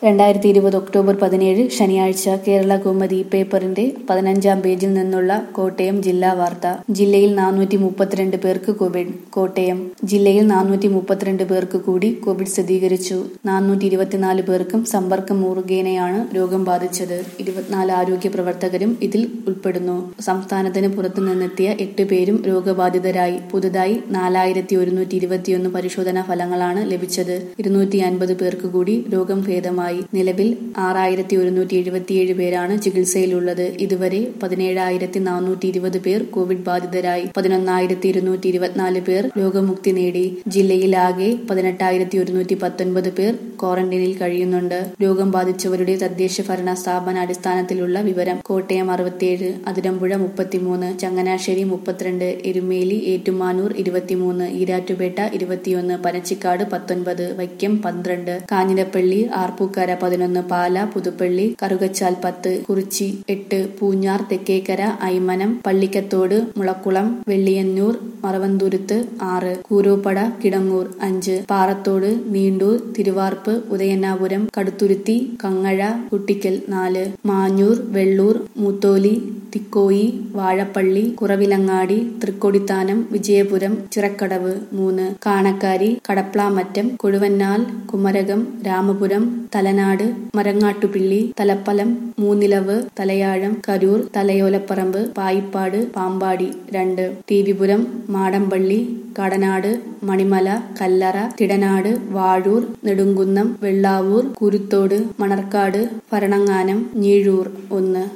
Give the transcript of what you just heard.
രണ്ടായിരത്തി ഇരുപത് ഒക്ടോബർ പതിനേഴ് ശനിയാഴ്ച കേരള കൗമുദി പേപ്പറിന്റെ പതിനഞ്ചാം പേജിൽ നിന്നുള്ള കോട്ടയം ജില്ലാ വാർത്ത ജില്ലയിൽ നാനൂറ്റി മുപ്പത്തിരണ്ട് പേർക്ക് കോവിഡ് കോട്ടയം ജില്ലയിൽ നാനൂറ്റി മുപ്പത്തിരണ്ട് പേർക്ക് കൂടി കോവിഡ് സ്ഥിരീകരിച്ചു നാനൂറ്റി ഇരുപത്തിനാല് പേർക്കും സമ്പർക്കം മുറുകേനയാണ് രോഗം ബാധിച്ചത് ഇരുപത്തിനാല് ആരോഗ്യ പ്രവർത്തകരും ഇതിൽ ഉൾപ്പെടുന്നു സംസ്ഥാനത്തിന് പുറത്തു നിന്നെത്തിയ എട്ട് പേരും രോഗബാധിതരായി പുതുതായി നാലായിരത്തി ഒരുന്നൂറ്റി ഇരുപത്തിയൊന്ന് പരിശോധനാ ഫലങ്ങളാണ് ലഭിച്ചത് ഇരുന്നൂറ്റി അൻപത് പേർക്ക് കൂടി രോഗം ഭേദമായി നിലവിൽ ആറായിരത്തി ഒരുന്നൂറ്റി എഴുപത്തിയേഴ് പേരാണ് ചികിത്സയിലുള്ളത് ഇതുവരെ പതിനേഴായിരത്തി നാനൂറ്റി ഇരുപത് പേർ കോവിഡ് ബാധിതരായി പതിനൊന്നായിരത്തി ഇരുന്നൂറ്റി ഇരുപത്തിനാല് പേർ രോഗമുക്തി നേടി ജില്ലയിലാകെ പതിനെട്ടായിരത്തി ഒരുന്നൂറ്റി പത്തൊൻപത് പേർ ക്വാറന്റൈനിൽ കഴിയുന്നുണ്ട് രോഗം ബാധിച്ചവരുടെ തദ്ദേശ ഭരണ സ്ഥാപന അടിസ്ഥാനത്തിലുള്ള വിവരം കോട്ടയം അറുപത്തിയേഴ് അതിരമ്പുഴ മുപ്പത്തിമൂന്ന് ചങ്ങനാശ്ശേരി മുപ്പത്തിരണ്ട് എരുമേലി ഏറ്റുമാനൂർ ഇരുപത്തിമൂന്ന് ഈരാറ്റുപേട്ട ഇരുപത്തിയൊന്ന് പനച്ചിക്കാട് പത്തൊൻപത് വൈക്കം പന്ത്രണ്ട് കാഞ്ഞിരപ്പള്ളി ആർപ്പൂക്കര പതിനൊന്ന് പാല പുതുപ്പള്ളി കറുകച്ചാൽ പത്ത് കുറിച്ചി എട്ട് പൂഞ്ഞാർ തെക്കേക്കര ഐമനം പള്ളിക്കത്തോട് മുളക്കുളം വെള്ളിയന്നൂർ മറവന്തുരുത്ത് ആറ് കൂരോപ്പട കിടങ്ങൂർ അഞ്ച് പാറത്തോട് നീണ്ടൂർ തിരുവാർപ്പ് ഉദയനാപുരം കടുത്തുരുത്തി കങ്ങഴ കുട്ടിക്കൽ നാല് മാഞ്ഞൂർ വെള്ളൂർ മൂത്തോലി തിക്കോയി വാഴപ്പള്ളി കുറവിലങ്ങാടി തൃക്കൊടിത്താനം വിജയപുരം ചിറക്കടവ് മൂന്ന് കാണക്കാരി കടപ്ലാമറ്റം കൊഴുവന്നാൽ കുമരകം രാമപുരം തലനാട് മരങ്ങാട്ടുപിള്ളി തലപ്പലം മൂന്നിലവ് തലയാഴം കരൂർ തലയോലപ്പറമ്പ് പായിപ്പാട് പാമ്പാടി രണ്ട് ടിവിപുരം മാടമ്പള്ളി കടനാട് മണിമല കല്ലറ തിടനാട് വാഴൂർ നെടുങ്കുന്നം വെള്ളാവൂർ കുരുത്തോട് മണർക്കാട് ഭരണങ്ങാനം ഞീഴൂർ ഒന്ന്